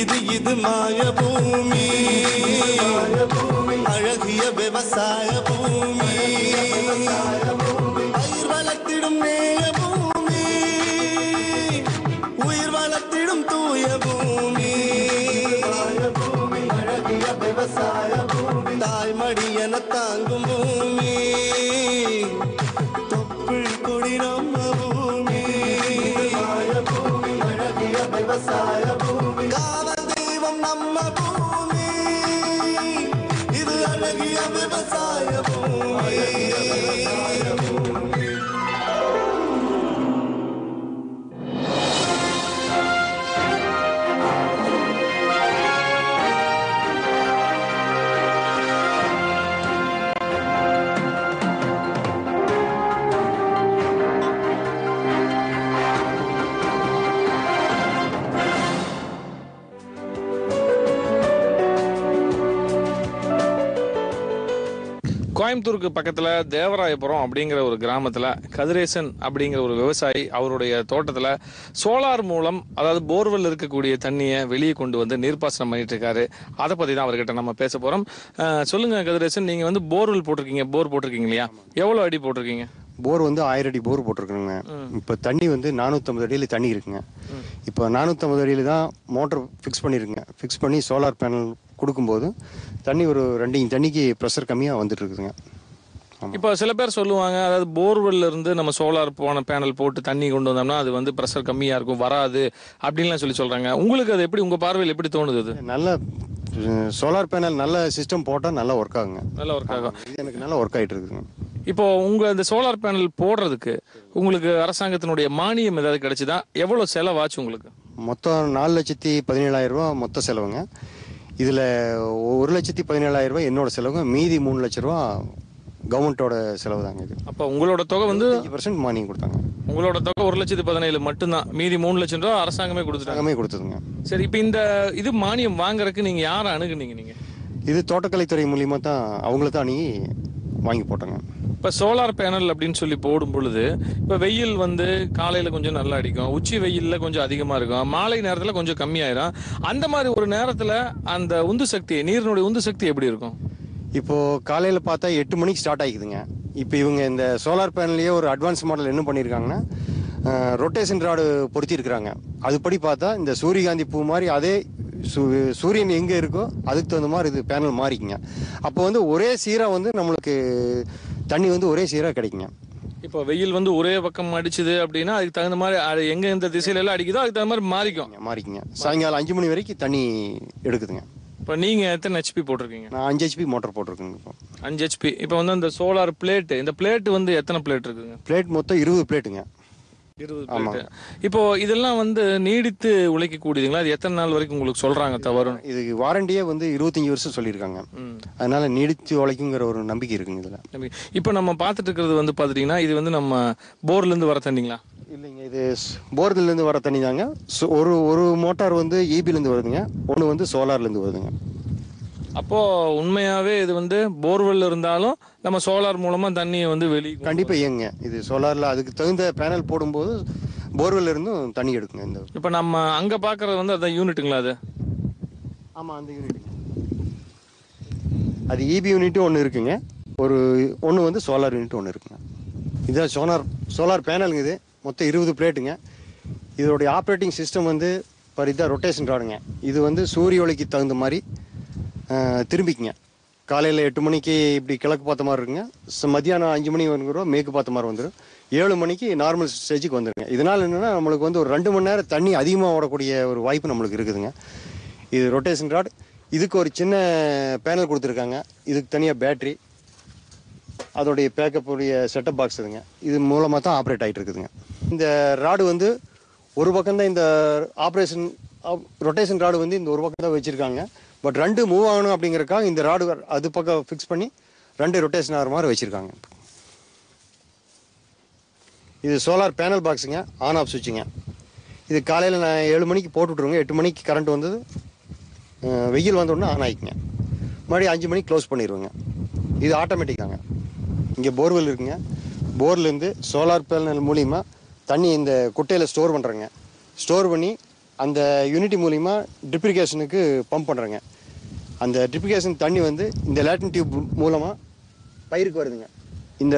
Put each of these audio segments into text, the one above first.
இது இது மாய பூமி அழகிய விவசாய பூமி பயிர் வளர்த்திடும் நேய பூமி உயிர் வளர்த்திடும் தூய பூமி அழகிய விவசாய பூமி தாய்மடி என தாங்கும் பூமி தொப்புள் கொடி நம்ம பூமி பூமி அழகிய விவசாய பூமி காவல் தெய்வம் நம்ம பூமி இது அழகிய விவசாய பூமி கோயம்புத்தூருக்கு பக்கத்துல தேவராயபுரம் அப்படிங்கிற ஒரு கிராமத்துல கதிரேசன் அப்படிங்கிற ஒரு விவசாயி அவருடைய தோட்டத்துல சோலார் மூலம் அதாவது போர்வெல் இருக்கக்கூடிய தண்ணியை வெளியே கொண்டு வந்து நீர்ப்பாசனம் பண்ணிட்டு இருக்காரு அதை பத்தி தான் அவர்கிட்ட நம்ம பேச போறோம் அஹ், சொல்லுங்க கதிரேசன் நீங்க வந்து போர்வெல் போட்டிருக்கீங்க போர் போட்டிருக்கீங்க இல்லையா எவ்வளவு அடி போட்டிருக்கீங்க போர் வந்து ஆயிரம் அடி போர் போட்டிருக்கணுங்க இப்போ தண்ணி வந்து நானூற்றம்பது அடியில் தண்ணி இருக்குங்க இப்போ நானூற்றம்பது அடியில் தான் மோட்டர் ஃபிக்ஸ் பண்ணியிருக்குங்க ஃபிக்ஸ் பண்ணி சோலார் பேனல் கொடுக்கும்போது தண்ணி ஒரு ரெண்டு இன்ச் தண்ணிக்கு ப்ரெஷர் கம்மியாக வந்துட்டு இருக்குதுங்க இப்போ சில பேர் சொல்லுவாங்க அதாவது போர்வெல்ல இருந்து நம்ம சோலார் போன பேனல் போட்டு தண்ணி கொண்டு வந்தோம்னா அது வந்து ப்ரெஷர் கம்மியா இருக்கும் வராது அப்படின்லாம் சொல்லி சொல்றாங்க உங்களுக்கு அது எப்படி உங்க பார்வையில் எப்படி தோணுது அது நல்ல சோலார் பேனல் நல்ல சிஸ்டம் போட்டால் நல்லா ஒர்க் ஆகுங்க நல்லா ஒர்க் ஆகும் இது எனக்கு நல்லா ஒர்க் ஆகிட்டு இருக்குதுங்க இப்போ உங்க இந்த சோலார் பேனல் போடுறதுக்கு உங்களுக்கு அரசாங்கத்தினுடைய மானியம் ஏதாவது கிடைச்சுதா எவ்வளவு செலவாச்சு உங்களுக்கு மொத்தம் நாலு லட்சத்தி பதினேழாயிரம் ரூபா மொத்த செலவுங்க இதில் ஒரு லட்சத்தி பதினேழாயிரம் ரூபாய் என்னோட செலவுங்க மீதி மூணு லட்ச ரூபா கவர்மெண்ட்டோட செலவு தாங்க இது அப்போ உங்களோட தொகை வந்து அஞ்சு பர்சன்ட் மானியம் கொடுத்தாங்க உங்களோட தொகை ஒரு லட்சத்தி பதினேழு மட்டும்தான் மீதி மூணு லட்சம் ரூபா அரசாங்கமே கொடுத்துட்டாங்க எல்லாமே கொடுத்ததுங்க சரி இப்போ இந்த இது மானியம் வாங்குறதுக்கு நீங்க யாரை அணுகுனீங்க நீங்க இது தோட்டக்கலைத்துறை மூலியமா தான் அவங்கள தான் அணுகி வாங்கி போட்டோங்க இப்போ சோலார் பேனல் அப்படின்னு சொல்லி போடும் பொழுது இப்போ வெயில் வந்து காலையில் கொஞ்சம் நல்லா அடிக்கும் உச்சி வெயிலில் கொஞ்சம் அதிகமாக இருக்கும் மாலை நேரத்தில் கொஞ்சம் கம்மியாயிரும் அந்த மாதிரி ஒரு நேரத்தில் அந்த உந்து சக்தி நீரினுடைய உந்து சக்தி எப்படி இருக்கும் இப்போ காலையில பார்த்தா எட்டு மணிக்கு ஸ்டார்ட் ஆகிக்குதுங்க இப்போ இவங்க இந்த சோலார் பேனல்லையே ஒரு அட்வான்ஸ் மாடல் என்ன பண்ணியிருக்காங்கன்னா ரொட்டேஷன் ராடு பொருத்தி இருக்கிறாங்க அதுபடி பார்த்தா இந்த சூரியகாந்தி பூ மாதிரி அதே சூ- சூரியன் எங்கே இருக்கோ அதுக்கு தகுந்த மாதிரி இது பேனல் மாறிக்குங்க அப்போ வந்து ஒரே சீராக வந்து நம்மளுக்கு தண்ணி வந்து ஒரே சீராக கிடைக்குங்க இப்போ வெயில் வந்து ஒரே பக்கம் அடிச்சுது அப்படின்னா அதுக்கு தகுந்த மாதிரி அது எங்க இந்த திசையில எல்லாம் அடிக்குதோ அதுக்கு தகுந்த மாதிரி மாறிக்கும் மாறிக்குங்க சாயங்காலம் அஞ்சு மணி வரைக்கும் தண்ணி எடுக்குதுங்க இப்போ நீங்க எத்தனை ஹெச்பி போட்டிருக்கீங்க நான் அஞ்சு ஹெச்பி மோட்டர் போட்டிருக்கேங்க இப்போ அஞ்சு ஹெச்பி இப்போ வந்து அந்த சோலார் பிளேட் இந்த பிளேட் வந்து எத்தனை பிளேட் இருக்குங்க பிளேட் மொத்தம் இருபது பிளேட்டுங்க இருபது பிளேட் இப்போ இதெல்லாம் வந்து நீடித்து உழைக்கக்கூடியதுங்களா அது எத்தனை நாள் வரைக்கும் உங்களுக்கு சொல்றாங்க தவறு இதுக்கு வாரண்டியே வந்து இருபத்தஞ்சி வருஷம் சொல்லியிருக்காங்க அதனால நீடித்து உழைக்குங்கிற ஒரு நம்பிக்கை இருக்குங்க இதில் இப்போ நம்ம பார்த்துட்டு இருக்கிறது வந்து பார்த்துட்டீங்கன்னா இது வந்து நம்ம போர்ல இருந்து வர தண்ணிங்களா இல்லைங்க இது போர்திலேருந்து வர தண்ணி தாங்க So, ஒரு ஒரு மோட்டார் வந்து ஈபிலேருந்து வருதுங்க ஒன்று வந்து சோலார்லேருந்து வருதுங்க அப்போ உண்மையாவே இது வந்து போர்வெல் இருந்தாலும் நம்ம சோலார் மூலமா தண்ணியை வந்து வெளியே கண்டிப்பாக இயங்குங்க இது சோலாரில் அதுக்கு தகுந்த பேனல் போடும்போது போர்வெல்ல இருந்தும் தண்ணி எடுக்குங்க இந்த இப்போ நம்ம அங்க பாக்குறது வந்து அதான் யூனிட்டுங்களா அது ஆமாம் அந்த யூனிட் அது இபி யூனிட்டும் ஒன்று இருக்குங்க ஒரு ஒன்று வந்து சோலார் யூனிட் ஒன்று இருக்குங்க இதுதான் சோலார் சோலார் பேனலுங்க இது மொத்தம் இருபது பிளேட்டுங்க இதோடைய ஆப்ரேட்டிங் சிஸ்டம் வந்து பாரு இதான் ரொட்டேஷன் ராடுங்க இது வந்து சூரிய ஒளிக்கு தகுந்த மாதிரி அஹ், திரும்பிக்குங்க காலையில் எட்டு மணிக்கு இப்படி கிழக்கு பார்த்த மாதிரி இருக்குங்க ச- மத்தியானம் அஞ்சு மணி வந்துடும் மேற்கு பார்த்த மாதிரி வந்துடும் ஏழு மணிக்கு நார்மல் ஸ்டேஜுக்கு வந்துருங்க இதனால் என்னென்னா நம்மளுக்கு வந்து ஒரு ரெண்டு மணி நேரம் தண்ணி அதிகமாக ஓடக்கூடிய ஒரு வாய்ப்பு நம்மளுக்கு இருக்குதுங்க இது ரொட்டேஷன் ராட் இதுக்கு ஒரு சின்ன பேனல் கொடுத்துருக்காங்க இதுக்கு தனியாக பேட்ரி அதோடைய பேக்கப் உடைய செட்டப் பாக்ஸ் இதுங்க இது மூலமாக தான் ஆப்ரேட் ஆகிட்டு இருக்குதுங்க இந்த ராடு வந்து ஒரு பக்கம் தான் இந்த ஆப்ரேஷன் ரொட்டேஷன் ராடு வந்து இந்த ஒரு பக்கம் தான் வச்சுருக்காங்க பட் ரெண்டு மூவ் ஆகணும் அப்படிங்கறதுக்காக இந்த ராடு அது பக்கம் ஃபிக்ஸ் பண்ணி ரெண்டு ரொட்டேஷன் ஆகிற மாதிரி வச்சுருக்காங்க இது சோலார் பேனல் பாக்ஸுங்க ஆன் ஆஃப் சுவிட்சுங்க இது காலையில் நான் ஏழு மணிக்கு போட்டு விட்ருங்க எட்டு மணிக்கு கரண்ட் வந்தது அஹ், வெயில் வந்த உடனே ஆன் ஆகிக்குங்க மறுபடியும் அஞ்சு மணிக்கு க்ளோஸ் பண்ணிடுவோங்க இது ஆட்டோமேட்டிக்காங்க இங்கே போர்வெல் இருக்குங்க போர்லேருந்து சோலார் பேனல் மூலிமா தண்ணி இந்த குட்டையில் ஸ்டோர் பண்ணுறேங்க ஸ்டோர் பண்ணி அந்த யூனிட்டி மூலிமா ட்ரிப்ளிகேஷனுக்கு பம்ப் பண்ணுறேங்க அந்த ட்ரிப்ளிகேஷன் தண்ணி வந்து இந்த லேட்டின் டியூப் மூலமாக பயிருக்கு வருதுங்க இந்த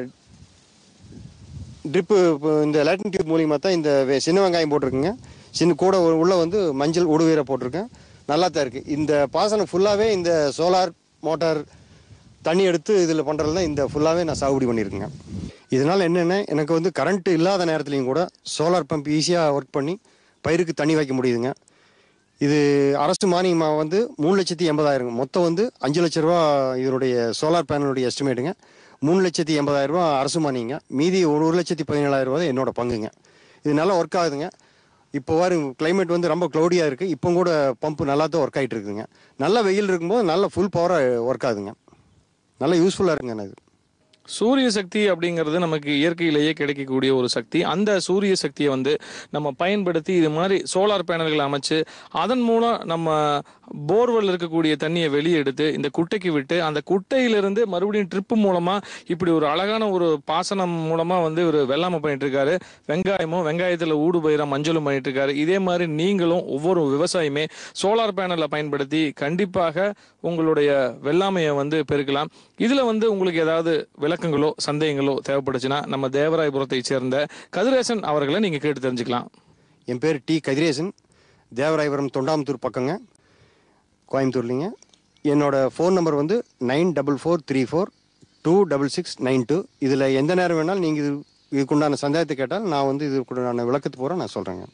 ட்ரிப்பு இந்த லேட்டின் டியூப் மூலியமாக தான் இந்த வெ- சின்ன வெங்காயம் போட்டிருக்குங்க சின்ன கூட உ- உள்ள வந்து மஞ்சள் உடுவீரை போட்டிருக்கேன் நல்லா தான் இருக்குது இந்த பாசனம் ஃபுல்லாகவே இந்த சோலார் மோட்டார் தண்ணி எடுத்து இதில் பண்ணுறது தான் இந்த ஃபுல்லாகவே நான் சாகுபடி பண்ணியிருக்கேங்க இதனால் என்னென்ன எனக்கு வந்து கரண்ட் இல்லாத நேரத்துலையும் கூட சோலார் பம்ப் ஈஸியாக ஒர்க் பண்ணி பயிருக்கு தண்ணி வைக்க முடியுதுங்க இது அரசு மானியமாக வந்து மூணு லட்சத்தி எண்பதாயிரங்க மொத்தம் வந்து அஞ்சு லட்ச ரூபா இதனுடைய சோலார் பேனலுடைய எஸ்டிமேட்டுங்க மூணு லட்சத்தி எண்பதாயிரம் ரூபா அரசு மானியங்க மீதி ஒரு ஒரு லட்சத்தி பதினேழாயிரம் ரூபா தான் என்னோட பங்குங்க இது நல்லா ஒர்க் ஆகுதுங்க இப்போ வர கிளைமேட் வந்து ரொம்ப க்ளௌடியாக இருக்குது இப்போ கூட பம்ப் நல்லா தான் ஒர்க் ஆகிட்டு இருக்குதுங்க நல்ல வெயில் இருக்கும்போது நல்ல ஃபுல் பவராக ஒர்க் ஆகுதுங்க நல்லா யூஸ்ஃபுல்லாக இருக்குங்க இது சூரிய சக்தி அப்படிங்கிறது நமக்கு இயற்கையிலேயே கிடைக்கக்கூடிய ஒரு சக்தி அந்த சூரிய சக்தியை வந்து நம்ம பயன்படுத்தி இது மாதிரி சோலார் பேனல்களை அமைச்சு அதன் மூலம் நம்ம போர்வெல் இருக்கக்கூடிய தண்ணியை வெளியே எடுத்து இந்த குட்டைக்கு விட்டு அந்த குட்டையிலிருந்து மறுபடியும் ட்ரிப்பு மூலமா இப்படி ஒரு அழகான ஒரு பாசனம் மூலமா வந்து ஒரு வெள்ளாமை பண்ணிட்டு இருக்காரு வெங்காயமும் வெங்காயத்துல ஊடு பயிரா மஞ்சளும் பண்ணிட்டு இருக்காரு இதே மாதிரி நீங்களும் ஒவ்வொரு விவசாயியுமே சோலார் பேனலை பயன்படுத்தி கண்டிப்பாக உங்களுடைய வெள்ளாமையை வந்து பெருக்கலாம் இதுல வந்து உங்களுக்கு ஏதாவது விளக்கங்களோ சந்தேகங்களோ தேவைப்படுச்சுன்னா நம்ம தேவராயபுரத்தை சேர்ந்த கதிரேசன் அவர்களை நீங்க கேட்டு தெரிஞ்சுக்கலாம் என் பேர் டி கதிரேசன் தேவராயபுரம் தொண்டாமுத்தூர் பக்கங்க கோயம்புத்தூர்லிங்க என்னோட ஃபோன் நம்பர் வந்து nine double four three four two double six nine two இதில் எந்த நேரம் வேணாலும் நீங்கள் இது இதுக்குண்டான சந்தேகத்தை கேட்டால் நான் வந்து இதுக்குண்டான விளக்கத்து பூரா நான் சொல்கிறேங்க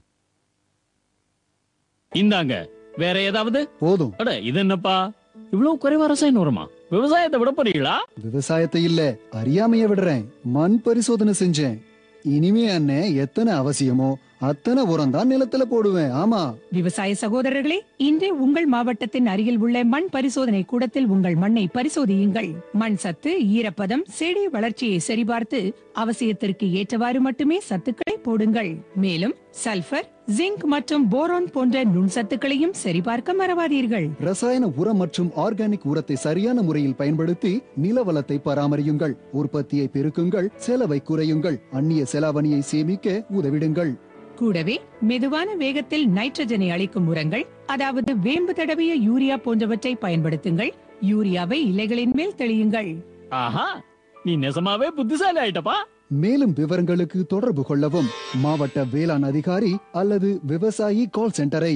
இந்தாங்க வேற ஏதாவது போதும் அட இது என்னப்பா இவ்வளவு குறைவா ரசாயனம் வருமா விவசாயத்தை விட போறீங்களா விவசாயத்தை இல்ல அறியாமைய விடுறேன் மண் பரிசோதனை செஞ்சேன் இனிமே அண்ணே எத்தனை அவசியமோ அத்தனை உரம் தான் நிலத்துல போடுவேன் ஆமா விவசாய சகோதரர்களே இன்றே உங்கள் மாவட்டத்தின் அருகில் உள்ள மண் பரிசோதனை கூடத்தில் உங்கள் மண்ணை பரிசோதியுங்கள் மண் சத்து ஈரப்பதம் செடி வளர்ச்சியை சரிபார்த்து அவசியத்திற்கு ஏற்றவாறு மட்டுமே சத்துக்களை போடுங்கள் மேலும் சல்பர் ஜிங்க் மற்றும் போரான் போன்ற நுண்சத்துக்களையும் சரிபார்க்க மறவாதீர்கள் ரசாயன உரம் மற்றும் ஆர்கானிக் உரத்தை சரியான முறையில் பயன்படுத்தி நில வளத்தை பராமரியுங்கள் உற்பத்தியை பெருக்குங்கள் செலவை குறையுங்கள் அந்நிய செலாவணியை சேமிக்க உதவிடுங்கள் கூடவே மெதுவான வேகத்தில் நைட்ரஜனை அளிக்கும் உரங்கள் அதாவது வேம்பு தடவிய யூரியா போன்றவற்றை பயன்படுத்துங்கள் யூரியாவை இலைகளின் மேல் தெளியுங்கள் ஆஹா நீ நெசமாவே புத்திசாலி ஆயிட்டப்பா மேலும் விவரங்களுக்கு தொடர்பு கொள்ளவும் மாவட்ட வேளாண் அதிகாரி அல்லது விவசாயி கால் சென்டரை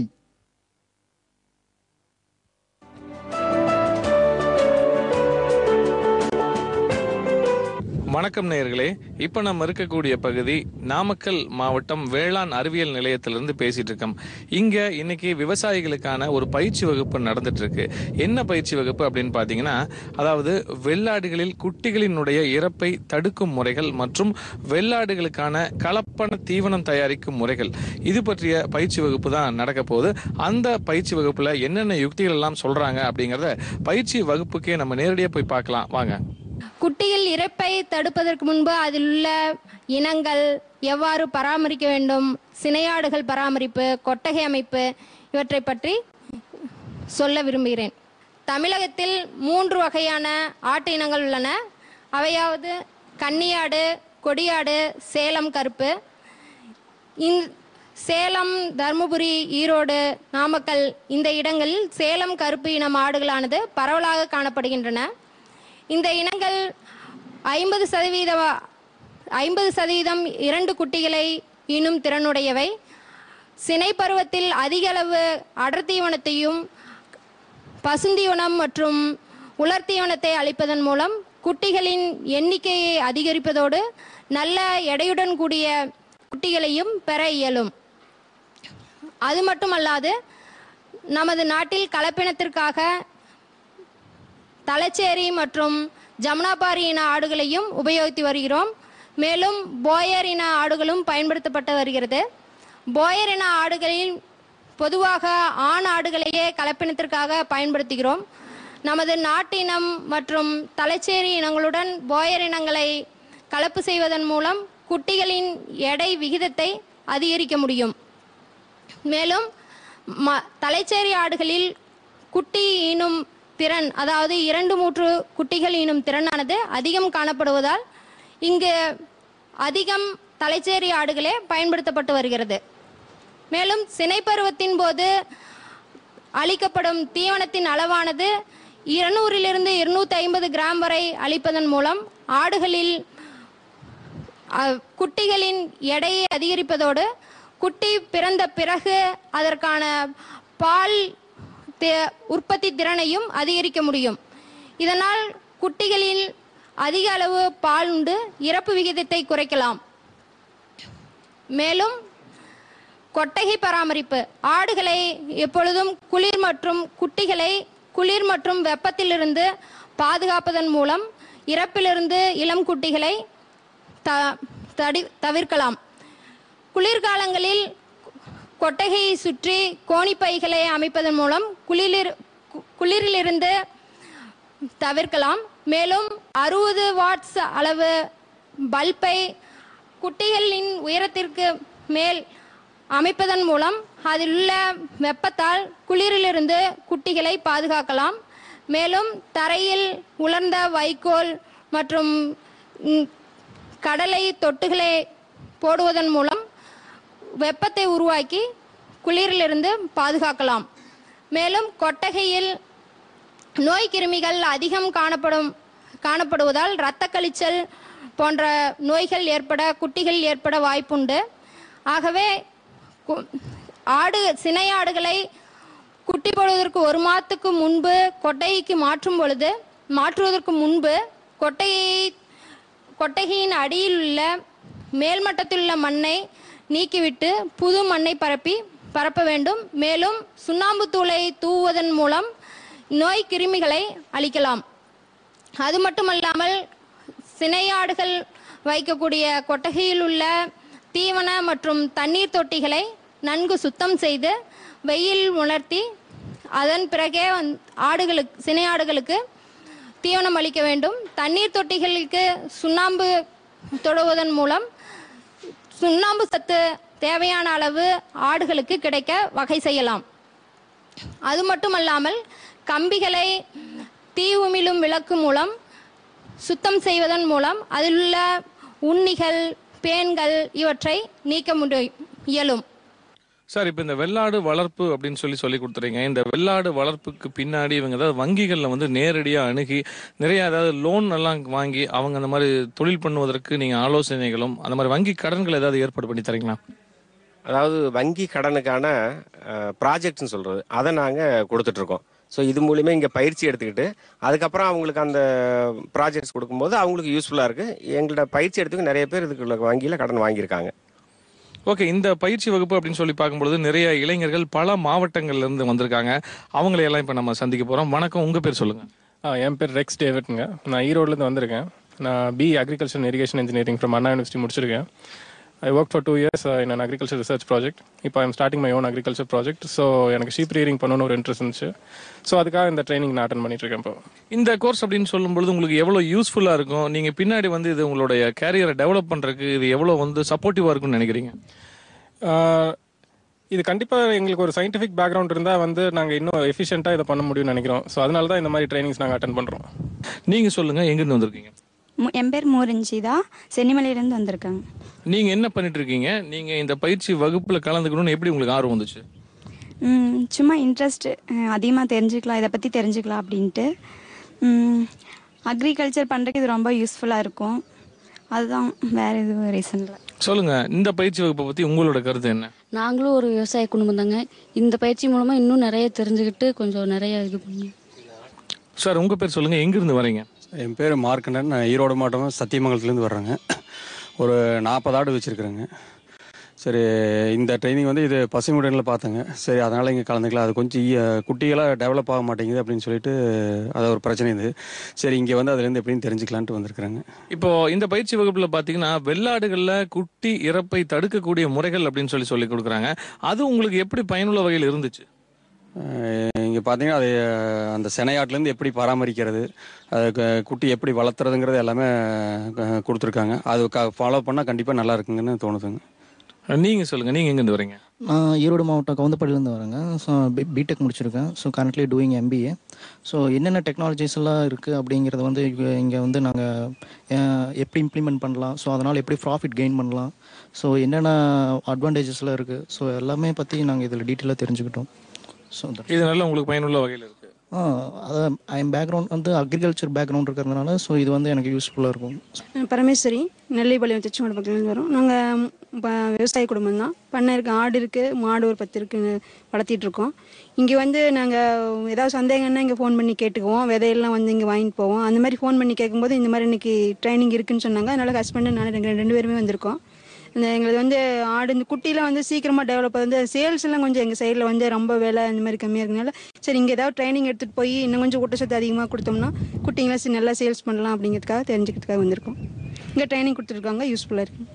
வணக்கம் நேயர்களே இப்போ நம்ம இருக்கக்கூடிய பகுதி நாமக்கல் மாவட்டம் வேளாண் அறிவியல் நிலையத்திலிருந்து பேசிட்டு இருக்கோம் இங்க இன்னைக்கு விவசாயிகளுக்கான ஒரு பயிற்சி வகுப்பு நடந்துட்டு இருக்கு என்ன பயிற்சி வகுப்பு அப்படின்னு பாத்தீங்கன்னா அதாவது வெள்ளாடுகளில் குட்டிகளினுடைய இறப்பை தடுக்கும் முறைகள் மற்றும் வெள்ளாடுகளுக்கான கலப்பன தீவனம் தயாரிக்கும் முறைகள் இது பற்றிய பயிற்சி வகுப்பு தான் நடக்க போகுது அந்த பயிற்சி வகுப்புல என்னென்ன யுக்திகள் எல்லாம் சொல்றாங்க அப்படிங்கறத பயிற்சி வகுப்புக்கே நம்ம நேரடியாக போய் பார்க்கலாம் வாங்க குட்டிகள் இறப்பை தடுப்பதற்கு முன்பு அதில் உள்ள இனங்கள் எவ்வாறு பராமரிக்க வேண்டும் சினையாடுகள் பராமரிப்பு கொட்டகை அமைப்பு இவற்றை பற்றி சொல்ல விரும்புகிறேன் தமிழகத்தில் மூன்று வகையான ஆட்டு இனங்கள் உள்ளன அவையாவது கன்னியாடு கொடியாடு சேலம் கருப்பு இந் சேலம் தருமபுரி ஈரோடு நாமக்கல் இந்த இடங்களில் சேலம் கருப்பு இன மாடுகளானது பரவலாக காணப்படுகின்றன இந்த இனங்கள் ஐம்பது சதவீத ஐம்பது சதவீதம் இரண்டு குட்டிகளை ஈனும் திறனுடையவை சினை பருவத்தில் அதிக அளவு அடர்த்தீவனத்தையும் பசுந்தீவனம் மற்றும் உலர்த்தீவனத்தை அளிப்பதன் மூலம் குட்டிகளின் எண்ணிக்கையை அதிகரிப்பதோடு நல்ல எடையுடன் கூடிய குட்டிகளையும் பெற இயலும் அது மட்டுமல்லாது நமது நாட்டில் கலப்பினத்திற்காக தலச்சேரி மற்றும் ஜமுனாபாரி இன ஆடுகளையும் உபயோகித்து வருகிறோம் மேலும் போயர் இன ஆடுகளும் பயன்படுத்தப்பட்டு வருகிறது போயர் இன ஆடுகளில் பொதுவாக ஆண் ஆடுகளையே கலப்பினத்திற்காக பயன்படுத்துகிறோம் நமது நாட்டினம் மற்றும் தலைச்சேரி இனங்களுடன் போயர் இனங்களை கலப்பு செய்வதன் மூலம் குட்டிகளின் எடை விகிதத்தை அதிகரிக்க முடியும் மேலும் ம தலைச்சேரி ஆடுகளில் குட்டி ஈனும் திறன் அதாவது இரண்டு மூன்று குட்டிகள் ஈனும் திறனானது அதிகம் காணப்படுவதால் இங்கு அதிகம் தலைச்சேரி ஆடுகளே பயன்படுத்தப்பட்டு வருகிறது மேலும் சினை பருவத்தின் போது அளிக்கப்படும் தீவனத்தின் அளவானது இருநூறிலிருந்து இருநூத்தி ஐம்பது கிராம் வரை அளிப்பதன் மூலம் ஆடுகளில் அஹ், குட்டிகளின் எடையை அதிகரிப்பதோடு குட்டி பிறந்த பிறகு அதற்கான பால் தே- உற்பத்தி திறனையும் அதிகரிக்க முடியும் இதனால் குட்டிகளில் அதிக அளவு பால் உண்டு இறப்பு விகிதத்தை குறைக்கலாம் மேலும் கொட்டகை பராமரிப்பு ஆடுகளை எப்பொழுதும் குளிர் மற்றும் குட்டிகளை குளிர் மற்றும் வெப்பத்திலிருந்து பாதுகாப்பதன் மூலம் இறப்பிலிருந்து இளம் குட்டிகளை த தடி தவிர்க்கலாம் குளிர்காலங்களில் கொட்டகையை சுற்றி கோணிப்பைகளை அமைப்பதன் மூலம் குளிரில் கு- குளிரிலிருந்து தவிர்க்கலாம் மேலும் அறுபது வாட்ஸ் அளவு பல்பை குட்டிகளின் உயரத்திற்கு மேல் அமைப்பதன் மூலம் அதில் உள்ள வெப்பத்தால் குளிரிலிருந்து குட்டிகளை பாதுகாக்கலாம் மேலும் தரையில் உலர்ந்த வைக்கோல் மற்றும் ம், கடலை தொட்டுகளை போடுவதன் மூலம் வெப்பத்தை உருவாக்கி குளிரிலிருந்து பாதுகாக்கலாம் மேலும் கொட்டகையில் நோய் கிருமிகள் அதிகம் காணப்படும் காணப்படுவதால் இரத்த கழிச்சல் போன்ற நோய்கள் ஏற்பட குட்டிகள் ஏற்பட வாய்ப்புண்டு ஆகவே கு- ஆடு சினை ஆடுகளை குட்டி போடுவதற்கு ஒரு மாதத்துக்கு முன்பு கொட்டகைக்கு மாற்றும் பொழுது மாற்றுவதற்கு முன்பு கொட்டகையை கொட்டகையின் அடியில் உள்ள மேல்மட்டத்தில் உள்ள மண்ணை நீக்கிவிட்டு புது மண்ணை பரப்பி பரப்ப வேண்டும் மேலும் சுண்ணாம்பு தூளை தூவுவதன் மூலம் நோய் கிருமிகளை அழிக்கலாம் அது மட்டுமல்லாமல் சினையாடுகள் வைக்கக்கூடிய கொட்டகையில் உள்ள தீவன மற்றும் தண்ணீர் தொட்டிகளை நன்கு சுத்தம் செய்து வெயில் உணர்த்தி அதன் பிறகே வந்து ஆடுகளுக்கு சினை ஆடுகளுக்கு தீவனம் அளிக்க வேண்டும் தண்ணீர் தொட்டிகளுக்கு சுண்ணாம்பு தொடுவதன் மூலம் சுண்ணாம்பு சத்து தேவையான அளவு ஆடுகளுக்கு கிடைக்க வகை செய்யலாம் அது மட்டுமல்லாமல் கம்பிகளை தீ உமிழும் விளக்கு மூலம் சுத்தம் செய்வதன் மூலம் அதில் உள்ள உண்ணிகள் பேன்கள் இவற்றை நீக்க முடியும் இயலும் சார் இப்போ இந்த வெள்ளாடு வளர்ப்பு அப்படின்னு சொல்லி சொல்லி கொடுத்துறீங்க இந்த வெள்ளாடு வளர்ப்புக்கு பின்னாடி இவங்க ஏதாவது வங்கிகளில் வந்து நேரடியாக அணுகி நிறைய அதாவது லோன் எல்லாம் வாங்கி அவங்க அந்த மாதிரி தொழில் பண்ணுவதற்கு நீங்கள் ஆலோசனைகளும் அந்த மாதிரி வங்கி கடன்கள் ஏதாவது ஏற்பாடு பண்ணி தரீங்களா அதாவது வங்கி கடனுக்கான ப்ராஜெக்ட்னு சொல்கிறது அதை நாங்கள் கொடுத்துட்ருக்கோம் ஸோ இது மூலியமா இங்கே பயிற்சி எடுத்துக்கிட்டு அதுக்கப்புறம் அவங்களுக்கு அந்த ப்ராஜெக்ட்ஸ் கொடுக்கும்போது அவங்களுக்கு யூஸ்ஃபுல்லாக இருக்குது எங்கள்ட்ட பயிற்சி எடுத்துக்க நிறைய பேர் இதுக்குள்ள வங்கியில் கடன் வாங்கியிருக்காங்க ஓகே இந்த பயிற்சி வகுப்பு அப்படின்னு சொல்லி பார்க்கும்பொழுது நிறைய இளைஞர்கள் பல மாவட்டங்கள்ல இருந்து வந்திருக்காங்க அவங்களையெல்லாம் இப்போ நம்ம சந்திக்க போகிறோம் வணக்கம் உங்கள் பேர் சொல்லுங்கள் ஆ என் பேர் ரெக்ஸ் டேவிட்ங்க நான் ஈரோட்லேருந்து வந்திருக்கேன் நான் B agriculture and irrigation engineering from Anna university முடிச்சிருக்கேன் I work for two years in an agriculture research project இப்போ I'm starting my own agriculture project so எனக்கு ஷீப் ரீரிங் பண்ணணும்னு ஒரு இன்ட்ரெஸ்ட் இருந்துச்சு ஸோ அதுக்காக இந்த ட்ரைனிங் நான் அட்டன் பண்ணிட்டு இருக்கேன் இப்போ இந்த கோர்ஸ் அப்படின்னு சொல்லும்பொழுது உங்களுக்கு எவ்வளோ யூஸ்ஃபுல்லாக இருக்கும் நீங்கள் பின்னாடி வந்து இது உங்களுடைய கேரியரை டெவலப் பண்ணுறதுக்கு இது எவ்வளோ வந்து சப்போர்ட்டிவாக இருக்கும்னு நினைக்கிறீங்க ஆஹ் இது கண்டிப்பாக எங்களுக்கு ஒரு சயின்டிஃபிக் பேக்ரவுண்ட் இருந்தால் வந்து நாங்கள் இன்னும் எஃபிஷியண்ட்டாக இதை பண்ண முடியும்னு நினைக்கிறோம் ஸோ அதனால தான் இந்த மாதிரி ட்ரைனிங்ஸ் நாங்கள் அட்டன் பண்ணுறோம் நீங்கள் சொல்லுங்கள் எங்கேருந்து வந்திருக்கீங்க மு- என் பேர் மூரஞ்சிதா சென்னிமலையிலேருந்து வந்திருக்காங்க நீங்கள் என்ன பண்ணிட்டு இருக்கீங்க நீங்கள் இந்த பயிற்சி வகுப்பில் கலந்துக்கணும்னு எப்படி உங்களுக்கு ஆர்வம் வந்துச்சு ம், சும்மா இன்ட்ரெஸ்ட் அதிகமாக தெரிஞ்சுக்கலாம் இதை பற்றி தெரிஞ்சுக்கலாம் அப்படின்ட்டு அக்ரிகல்ச்சர் பண்ணுறதுக்கு இது ரொம்ப யூஸ்ஃபுல்லாக இருக்கும் அதுதான் வேறு எதுவும் ரீசன் இல்லை சொல்லுங்கள் இந்த பயிற்சி வகுப்பை பற்றி உங்களோட கருத்து என்ன நாங்களும் ஒரு விவசாய குடும்பம் தாங்க இந்த பயிற்சி மூலமா இன்னும் நிறைய தெரிஞ்சுக்கிட்டு கொஞ்சம் நிறைய இது பண்ணி சார் உங்கள் பேர் சொல்லுங்கள் எங்கேருந்து வரீங்க என் பேர் மார்க்கண்டன் நான் ஈரோடு மாவட்டம் சத்தியமங்கலத்துலேருந்து வர்றேங்க ஒரு நாற்பது ஆடு வச்சுருக்குறேங்க சரி இந்த ட்ரைனிங் வந்து இது பசுமுடனில் பார்த்தேங்க சரி அதனால் இங்கே கலந்துக்கலாம் அது கொஞ்சம் ஈ- குட்டிகளாக டெவலப் ஆக மாட்டேங்குது அப்படின்னு சொல்லிட்டு அது ஒரு பிரச்சனை இது சரி இங்கே வந்து அதுலேருந்து எப்படின்னு தெரிஞ்சுக்கலான்ட்டு வந்திருக்கிறேங்க இப்போ இந்த பயிற்சி வகுப்புல பாத்தீங்கன்னா வெள்ளாடுகள்ல குட்டி இறப்பை தடுக்கக்கூடிய முறைகள் அப்படின்னு சொல்லி சொல்லி கொடுக்குறாங்க அது உங்களுக்கு எப்படி பயனுள்ள வகையில் இருந்துச்சு இங்கே பார்த்தீங்கன்னா அது அஹ், அந்த செனையாட்டிலேருந்து எப்படி பராமரிக்கிறது அதுக்கு குட்டி எப்படி வளர்த்துறதுங்கிறது எல்லாமே அஹ், கொடுத்துருக்காங்க அது ஃபாலோ பண்ணால் கண்டிப்பாக நல்லா இருக்குங்கன்னு தோணுதுங்க நீங்க சொல்லுங்க நீங்க எங்க இருந்து வரீங்க நான் ஈரோடு மாவட்டம் கவுந்தப்பள்ளியிலேருந்து வரேங்க ஸோ பிடெக் முடிச்சிருக்கேன் so currently doing MBA so என்னென்ன டெக்னாலஜிஸ் எல்லாம் இருக்குது அப்படிங்கிறத வந்து இங்கே வந்து நாங்கள் எப்படி இம்ப்ளிமெண்ட் பண்ணலாம் ஸோ அதனால் எப்படி ப்ராஃபிட் கெயின் பண்ணலாம் ஸோ என்னென்ன அட்வான்டேஜஸ்லாம் இருக்குது ஸோ எல்லாமே பற்றி நாங்கள் இதில் டீட்டெயிலாக தெரிஞ்சுக்கிட்டோம் ஸோ இது நல்ல உங்களுக்கு பயனுள்ள வகையில் இருக்கு ஆ அதான் என் பேக்ரவுண்ட் வந்து அக்ரிகல்ச்சர் பேக்ரவுண்ட் இருக்கிறதுனால ஸோ இது வந்து எனக்கு யூஸ்ஃபுல்லாக இருக்கும் நான் பரமேஸ்வரி நெல்லைப்பாளையம் திருச்செங்கோடு பக்கத்துலேருந்து வரோம் நாங்கள் விவசாய குடும்பம் தான் பண்ணை இருக்குது ஆடு இருக்குது மாடு ஒரு பத்து இருக்குது வளர்த்திட்டு இருக்கோம் இங்கே வந்து நாங்கள் ஏதாவது சந்தேகம்னா இங்கே ஃபோன் பண்ணி கேட்டுக்குவோம் விதையெல்லாம் வந்து இங்கே வாங்கிட்டு போவோம் அந்த மாதிரி ஃபோன் பண்ணி கேட்கும்போது இந்த மாதிரி இன்னைக்கு ட்ரைனிங் இருக்குன்னு சொன்னாங்க அதனால ஹஸ்பண்டு நான் ரெண்டு ரெண்டு பேருமே வந்திருக்கோம் இந்த எங்களுக்கு வந்து ஆடு இந்த குட்டிலாம் வந்து சீக்கிரமாக டெவலப் வந்து சேல்ஸ் எல்லாம் கொஞ்சம் எங்கள் சைடில் வந்து ரொம்ப விலை இந்த மாதிரி கம்மியாக இருக்கனால சரி இங்கே ஏதாவது ட்ரைனிங் எடுத்துகிட்டு போய் இன்னும் கொஞ்சம் ஊட்டச்சத்து அதிகமாக கொடுத்தோம்னா குட்டிங்களாம் சரி நல்லா சேல்ஸ் பண்ணலாம் அப்படிங்கிறதுக்காக தெரிஞ்சுக்கிறதுக்காக வந்திருக்கோம் இங்கே ட்ரைனிங் கொடுத்துருக்காங்க யூஸ்ஃபுல்லாக இருக்கு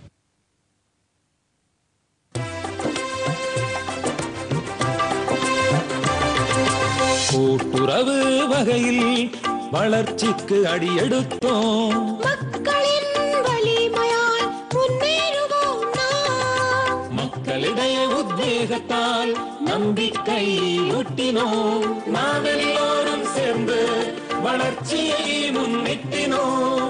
கூட்டுறவு வகையில் வளர்ச்சிக்கு அடியெடுத்தோம் மக்களின் வலிமையால் முன்னேறுவோம் நாம் மக்களிடையே உத்வேகத்தால் நம்பிக்கை ஊட்டினோம் நாம் எல்லோரும் சேர்ந்து வளர்ச்சியை முன்னிட்டினோம்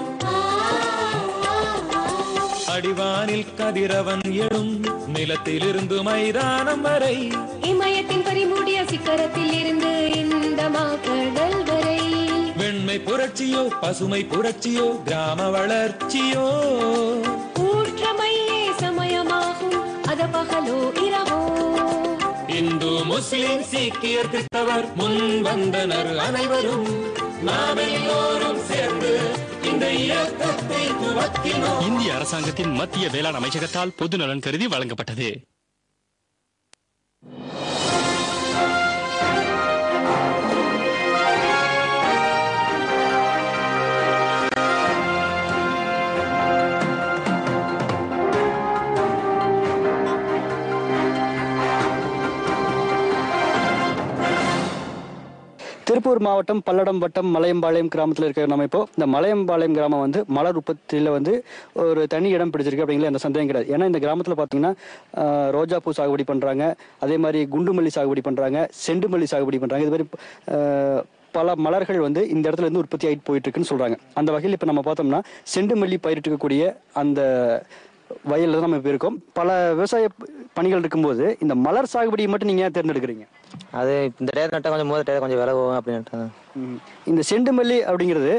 அடிவானில் கதிரவன் எழும் நிலத்திலிருந்து மைதானம் வரை இமயத்தின் பறிமூடிய சிக்கரத்தில் இருந்து இந்த மாக்கடல் வரை வெண்மை புரட்சியோ பசுமை புரட்சியோ கிராம வளர்ச்சியோ ஊற்றமையே சமயமாகும் அத பகலோ இரவோ இந்து முஸ்லிம் சீக்கியர் கிறிஸ்தவர் முன் வந்தனர் அனைவரும் நாம் எல்லோரும் சேர்ந்து இந்த இயக்கத்தை துவக்கினோம் இந்திய அரசாங்கத்தின் மத்திய வேளாண் அமைச்சகத்தால் பொது நலன் கருதி வழங்கப்பட்டது திருப்பூர் மாவட்டம் பல்லடம் வட்டம் மலையம்பாளையம் கிராமத்தில் இருக்கிற நம்ம இப்போ இந்த மலையம்பாளையம் கிராமம் வந்து மலர் உற்பத்தியில் வந்து ஒரு தனி இடம் பிடிச்சிருக்கு அப்படிங்கிற எந்த சந்தேகம் கிடையாது ஏன்னா இந்த கிராமத்தில் பார்த்தீங்கன்னா ஆஹ், ரோஜாப்பூ சாகுபடி பண்ணுறாங்க அதே மாதிரி குண்டுமல்லி சாகுபடி பண்ணுறாங்க செண்டுமல்லி சாகுபடி பண்ணுறாங்க இது மாதிரி ஆஹ், பல மலர்கள் வந்து இந்த இடத்துல இருந்து உற்பத்தி ஆகிட்டு போயிட்டு இருக்குன்னு சொல்கிறாங்க அந்த வகையில் இப்போ நம்ம பார்த்தோம்னா செண்டுமல்லி பயிரிட்டுக்கக்கூடிய அந்த வயலில் தான் நம்ம இப்போ இருக்கோம் பல விவசாய பணிகள் இருக்கும்போது இந்த மலர் சாகுபடியை மட்டும் நீங்கள் ஏன் தேர்ந்தெடுக்கிறீங்க அது இந்த டயர் நட்டா கொஞ்சம் மூணு டயர் கொஞ்சம் விலை போகும் அப்படின்ட்டு ம். இந்த செண்டுமல்லி அப்படிங்கிறது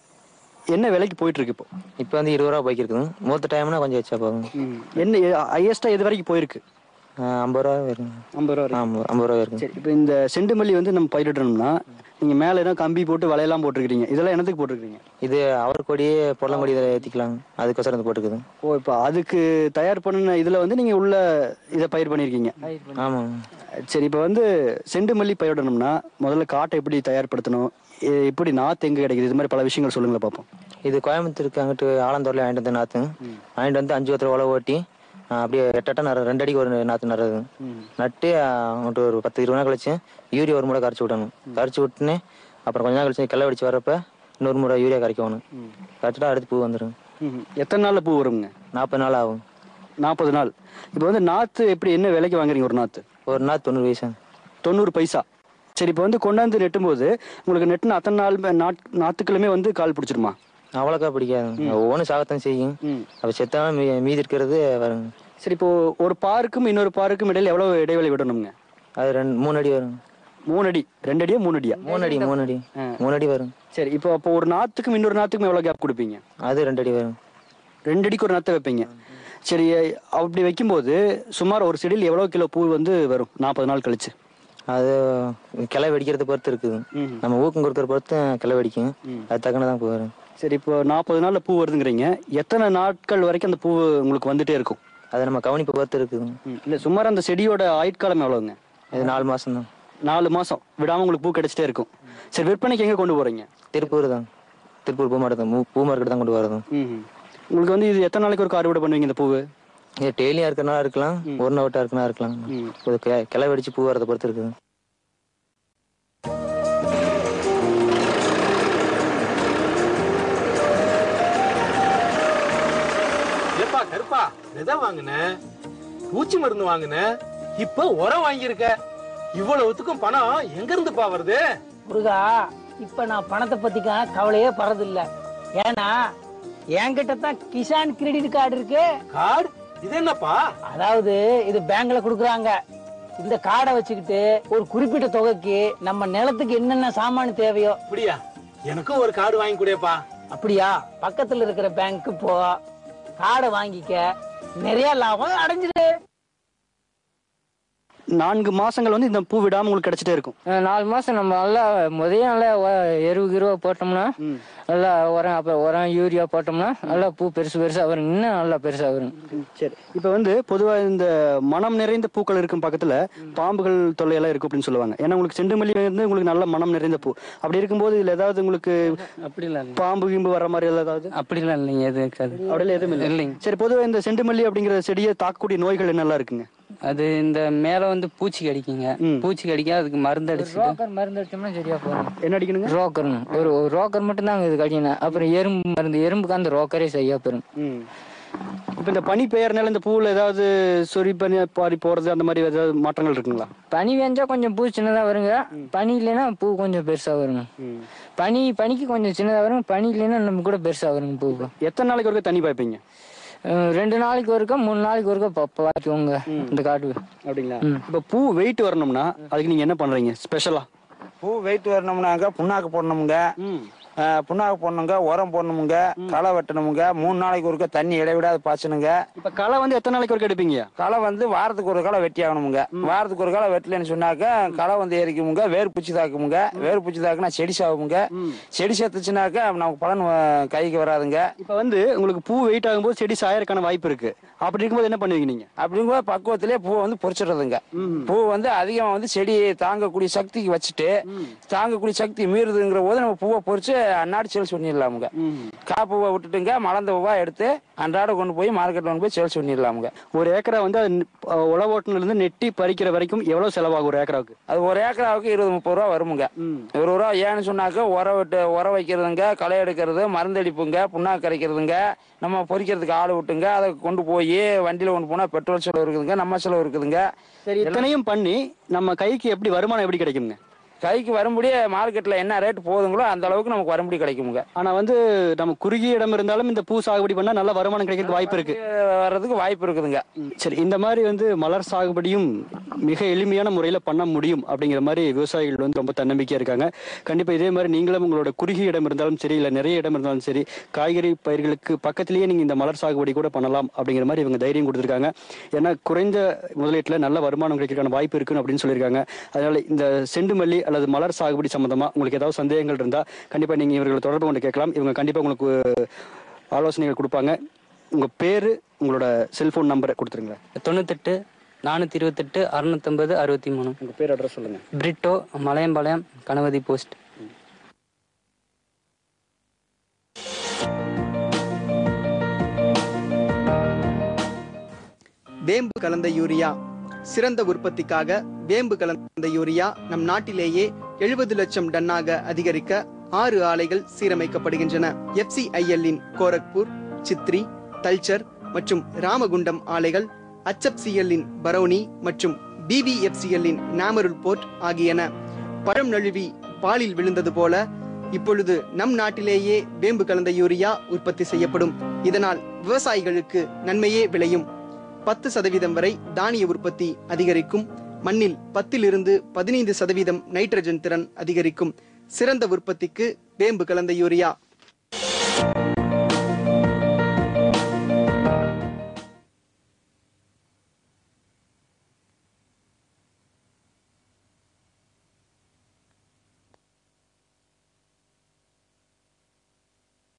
என்ன விலைக்கு போயிட்டு இருக்கு இப்போ இப்போ வந்து இருபது ரூபா போய்க்கு இருக்குது மூத்த டைம்னா கொஞ்சம் வச்சா போகும் என்ன ஹையஸ்டா எது வரைக்கும் போயிருக்கு ஐம்பது ரூபா வரும் ஐம்பது ரூபா ஆமாம் ஐம்பது ரூபா இருக்கும் சரி இப்போ இந்த செண்டுமல்லி வந்து நம்ம பயிரிடணும்னா நீங்க மேல என்ன கம்பி போட்டு வலையெல்லாம் போட்டிருக்கீங்க இதெல்லாம் என்னத்துக்கு போட்டிருக்கீங்க இது அவர் கொடியே பொள்ளங்கொடி இதில் ஏற்றிக்கலாம் அதுக்கோசரம் இது போட்டுக்குது ஓ இப்போ அதுக்கு தயார் பண்ணின இதுல வந்து நீங்க உள்ள இதை பயிர் பண்ணிருக்கீங்க ஆமாம் சரி இப்போ வந்து செண்டுமல்லி பயிரிடணும்னா முதல்ல காட்டை எப்படி தயார்படுத்தணும் எ- எப்படி நாத்து எங்க கிடைக்குது இது மாதிரி பல விஷயங்கள் சொல்லுங்களேன் பார்ப்போம் இது கோயம்புத்தூருக்கு அங்கிட்டு ஆலந்தூரில் வாங்கிட்டு வந்து நாற்று வாங்கிட்டு வந்து அஞ்சு பத்து உழவு ஓட்டி ஆ, அப்படியே எட்டட்டா நற ரெண்டு அடிக்கு ஒரு நாற்று நடுறது நட்டு ஆ, அங்கிட்டு ஒரு பத்து இருபது நாள் கழிச்சு யூரியா ஒரு முறை கரைச்சி விடணும் கரைச்சி விட்டுன்னு அப்புறம் கொஞ்ச நாள் கழிச்சு கிளை வெடிச்சு வரப்ப இன்னொரு முறை யூரியா கரைக்கணும் கரைச்சிட்டா அடுத்து பூ வந்துடும் ம்ஹும். எத்தனை நாள்ல பூ வருங்க நாற்பது நாள் ஆகும் நாற்பது நாள் இப்போ வந்து நாத்து எப்படி என்ன விலைக்கு வாங்குறீங்க ஒரு நாத்து ஒரு நாள் தொண்ணூறு பைசா தொண்ணூறு பைசா சரி இப்போ வந்து கொண்டாந்து நெட்டும்போது உங்களுக்கு நெட்டுன அத்தனை நாள் நாட் நாத்துக்களுமே வந்து கால் பிடிச்சிருமா அவ்வளோக்கா பிடிக்காது ஒவ்வொன்றும் சாகத்தான் செய்யும் அப்போ செத்தாலும் மீ- மீதி இருக்கிறது வரும் சரி இப்போ ஒரு பாருக்கும் இன்னொரு பாருக்கும் இடையில எவ்வளவு இடைவெளி விடணுங்க அது ரெண்டு மூணு அடி வரும் மூணு அடி ரெண்டு அடியா மூணு அடியா மூணு அடி மூணு அடி மூணு அடி வரும் சரி இப்போ அப்போ ஒரு நாத்துக்கும் இன்னொரு நாத்துக்கும் எவ்வளவு கேப் கொடுப்பீங்க அது ரெண்டு அடி வரும் ரெண்டு அடிக்கு ஒரு நாத்தை வைப்பீங்க சரி அப்படி வைக்கும்போது சுமார் ஒரு செடியில் எவ்வளவு கிலோ பூ வந்து வரும் நாற்பது நாள் கழிச்சு அது கிளை வெடிக்கிறத பொறுத்து இருக்குது நம்ம ஊக்கம் கொடுக்கற பொறுத்து கிளை வெடிக்கும் அது தக்கன பூ வரும் சரி இப்போ நாற்பது நாள்ல பூ வருதுங்கிறீங்க எத்தனை நாட்கள் வரைக்கும் அந்த பூ உங்களுக்கு வந்துட்டே இருக்கும் அது நம்ம கவனிப்பு பொறுத்து இருக்குது இல்ல சுமார் அந்த செடியோட ஆயுட்காலம் எவ்வளவுங்க இது நாலு மாசம் தான் நாலு மாசம் விடாம உங்களுக்கு பூ கிடைச்சிட்டே இருக்கும் சரி விற்பனைக்கு எங்க கொண்டு போறீங்க திருப்பூர் தான் திருப்பூர் பூ மார்க்கெட் தான் பூ மார்க்கெட் தான் கொண்டு வரதும் ம்ஹும். உங்களுக்கு வந்து இது எத்தனை நாளைக்கு ஒரு அறுவடை பண்ணுவீங்க இந்த பூவு இது டெய்லியாக இருக்கிறனா இருக்கலாம் ஒரு நாள் விட்டா இருக்கனா இருக்கலாம் இது கி- கிளை வெடிச்சு பூ வரதை பொறுத்து இருக்குது ஏப்பா கருப்பா விதை வாங்கின பூச்சி மருந்து வாங்கின இப்ப உரம் வாங்கியிருக்க இவ்வளவுத்துக்கும் பணம் எங்க இருந்துப்பா வருது முருகா இப்ப நான் பணத்தை பத்திக்க கவலையே படுறதில்ல ஏன்னா என்கிட்ட தான் கிசான் கிரெடிட் கார்டு இருக்கு கார்டு இது என்னப்பா அதாவது இது பேங்க்ல கொடுக்குறாங்க இந்த கார்டை வச்சுக்கிட்டு ஒரு குறிப்பிட்ட தொகைக்கு நம்ம நிலத்துக்கு என்னென்ன சாமான் தேவையோ அப்படியா எனக்கும் ஒரு கார்டு வாங்கி கொடுப்பா அப்படியா பக்கத்துல இருக்கிற பேங்க்கு போ கார்டை வாங்கிக்க நிறைய லாபம் அடைஞ்சிடு நான்கு மாசங்கள் வந்து இந்த பூ விடாம உங்களுக்கு கிடைச்சிட்டே இருக்கும் அஹ் நாலு மாசம் நம்ம நல்லா முதல்ல நல்லா ஒ- எருவு கிருவ போட்டோம்னா நல்லா உரம் அப்புறம் உரம் யூரியா போட்டோம்னா நல்லா பூ பெருசு பெருசா வரும் இன்னும் நல்லா பெருசா வரும் சரி இப்போ வந்து பொதுவா இந்த மனம் நிறைந்த பூக்கள் இருக்கும் பக்கத்துல பாம்புகள் தொல்லை எல்லாம் இருக்கும் அப்படின்னு சொல்லுவாங்க ஏன்னா உங்களுக்கு செண்டு மல்லி வந்து உங்களுக்கு நல்ல மனம் நிறைந்த பூ அப்படி இருக்கும்போது இதுல ஏதாவது உங்களுக்கு அப்படிலாம் பாம்பு கிம்பு வர மாதிரி ஏதாவது அப்படிலாம் இல்லைங்க எதுவும் இருக்காது அப்படிலாம் எதுவும் இல்லை இல்லைங்க சரி பொதுவா இந்த செண்டு மல்லி அப்படிங்கிற செடியை தாக்கக்கூடிய நோய்கள் என்னெல்லாம் இருக்குங்க அது இந்த மேல வந்து பூச்சி கடிக்குங்க பூச்சி கடிக்க அதுக்கு மருந்து அடிச்சு ரோக்கர் மருந்து அடிச்சோம்னா சரியா போகும் என்ன அடிக்கணுங்க ரோக்கர் ஒரு ஒரு ரோக்கர் மட்டும் தான் இது கடிக்கணும் அப்புறம் எறும்பு மருந்து எறும்புக்கு அந்த ரோக்கரே சரியா போயிடும் இப்போ இந்த பனி பெயர்னால இந்த பூவில் ஏதாவது சொறி பனி பாரி போறது அந்த மாதிரி ஏதாவது மாற்றங்கள் இருக்குங்களா பனி வேஞ்சா கொஞ்சம் பூ சின்னதா வருங்க பனி இல்லைன்னா பூ கொஞ்சம் பெருசா வருங்க பனி பனிக்கு கொஞ்சம் சின்னதா வரும் பனி இல்லைன்னா நம்ம கூட பெருசா வருங்க பூ எத்தனை நாளைக்கு ஒருக்க தண்ணி பாய்ப்பீங்க அஹ் ரெண்டு நாளைக்கு ஒருக்கா மூணு நாளைக்கு ஒருக்கா ப- பாய்க்குவோங்க இந்த காட்டு அப்படிங்களா இப்போ பூ வெயிட் வரணும்னா அதுக்கு நீங்க என்ன பண்றீங்க ஸ்பெஷலா பூ வெயிட் வரணும்னாங்க புண்ணாக்கு போடணுமுங்க அஹ், புண்ணாக்கு போடணுங்க உரம் போடணுமுங்க களை வெட்டணுமுங்க மூணு நாளைக்கு ஒருக்க தண்ணி இடைவிடாது பாய்ச்சணுங்க இப்போ களை வந்து எத்தனை நாளைக்கு ஒருக்க எடுப்பீங்க களை வந்து வாரத்துக்கு ஒரு களை வெட்டி ஆகணுமுங்க வாரத்துக்கு ஒரு களை வெட்டலைன்னு சொன்னாக்க களை வந்து ஏறிக்குமுங்க வேர் பூச்சி தாக்குமுங்க வேர் பூச்சி தாக்குனா செடி சாகுமுங்க செடி செத்துச்சுனாக்க நமக்கு பலன் அஹ், கைக்கு வராதுங்க இப்போ வந்து உங்களுக்கு பூ வெயிட் ஆகும்போது செடி சாயறதுக்கான வாய்ப்பு இருக்கு அப்படி இருக்கும்போது என்ன பண்ணுவீங்க நீங்க அப்படிங்கும்போது பக்குவத்திலே பூவை வந்து பொறிச்சிடுறதுங்க பூ வந்து அதிகமா வந்து செடி தாங்கக்கூடிய சக்திக்கு வச்சுட்டு தாங்கக்கூடிய சக்தி மீறுதுங்கிற போது நம்ம பூவை பொறிச்சு அன்னாடு சேல்ஸ் பண்ணிடலாமுங்க காப்பூவை விட்டுட்டுங்க மலர்ந்த பூவா எடுத்து அன்றாட கொண்டு போய் மார்க்கெட்ல கொண்டு போய் சேல்ஸ் பண்ணிடலாமுங்க ஒரு ஏக்கரா வந்து அது நி- அஹ் உழவோட்டுல இருந்து நெட்டி பறிக்கிற வரைக்கும் எவ்வளவு செலவாகும் ஒரு ஏக்கராவுக்கு அது ஒரு ஏக்கராவுக்கு இருபது முப்பது ரூபா வருமுங்க இருபது ரூபா ஏன்னு சொன்னாக்க உரம் விட்டு உரம் வைக்கிறதுங்க களை எடுக்கிறது மருந்தடிப்புங்க புண்ணாக்கு கரைக்கிறதுங்க நம்ம பொறிக்கிறதுக்கு ஆள் விட்டுங்க அதை கொண்டு போய் வண்டியில கொண்டு போனா பெட்ரோல் செலவு இருக்குதுங்க நம்ம செலவு இருக்குதுங்க சரி இத்தனையும் பண்ணி நம்ம கைக்கு எப்படி வருமானம் எப்படி கிடைக்குங்க கைக்கு வரும்படி மார்க்கெட்ல என்ன ரேட் போகுதுங்களோ அந்த அளவுக்கு நமக்கு வரும்படி கிடைக்குமுங்க ஆனா வந்து நம்ம குறுகிய இடம் இருந்தாலும் இந்த பூ சாகுபடி பண்ணா நல்ல வருமானம் கிடைக்கிறதுக்கு வாய்ப்பு இருக்கு வர்றதுக்கு வாய்ப்பு இருக்குதுங்க சரி இந்த மாதிரி வந்து மலர் சாகுபடியும் மிக எளிமையான முறையில் பண்ண முடியும் அப்படிங்கிற மாதிரி விவசாயிகள் வந்து ரொம்ப தன்னம்பிக்கையா இருக்காங்க கண்டிப்பா இதே மாதிரி நீங்களும் உங்களோட குறுகிய இடம் இருந்தாலும் சரி இல்லை நிறைய இடம் இருந்தாலும் சரி காய்கறி பயிர்களுக்கு பக்கத்திலேயே நீங்க இந்த மலர் சாகுபடி கூட பண்ணலாம் அப்படிங்கிற மாதிரி இவங்க தைரியம் கொடுத்துருக்காங்க ஏன்னா குறைந்த முதலீட்டுல நல்ல வருமானம் கிடைக்கிறதுக்கான வாய்ப்பு இருக்குன்னு அப்படின்னு சொல்லியிருக்காங்க அதனால இந்த செண்டு மல்லி அல்லது மலர் சாகுபடி சம்பந்தமா உங்களுக்கு ஏதாவது சந்தேகங்கள் இருந்தா கண்டிப்பா நீங்க இவர்களை தொடர்பு கொண்டு கேட்கலாம் இவங்க கண்டிப்பா உங்களுக்கு ஆலோசனைகள் கொடுப்பாங்க உங்க பேரு உங்களோட செல்போன் நம்பரை கொடுத்துருங்க தொண்ணூத்தெட்டு நானூத்தி இருபத்தெட்டு அறுநூத்தம்பது அறுபத்தி மூணு உங்க பேர் அட்ரஸ் சொல்லுங்க பிரிட்டோ மலையம்பாளையம் கணபதி போஸ்ட் வேம்பு கலந்த யூரியா சிறந்த உற்பத்திக்காக வேம்பு கலந்த யூரியா நம் நாட்டிலேயே எழுபது லட்சம் டன்னாக அதிகரிக்க ஆறு ஆலைகள் சீரமைக்கப்படுகின்றன எஃப்சிஐஎல்லின் கோரக்பூர் சித்ரி தல்ச்சர் மற்றும் ராமகுண்டம் ஆலைகள் HFCL-இன் பரௌனி மற்றும் பிவிஎஃப்சிஎல்லின் நாமருல் போர்ட் ஆகியன பழம் நழுவி பாலில் விழுந்தது போல இப்பொழுது நம் நாட்டிலேயே வேம்பு கலந்த யூரியா உற்பத்தி செய்யப்படும் இதனால் விவசாயிகளுக்கு நன்மையே விளையும் பத்து சதவீதம் வரை தானிய உற்பத்தி அதிகரிக்கும் மண்ணில் பத்திலிருந்து பதினைந்து சதவீதம் நைட்ரஜன் திறன் அதிகரிக்கும் சிறந்த உற்பத்திக்கு வேம்பு கலந்த யூரியா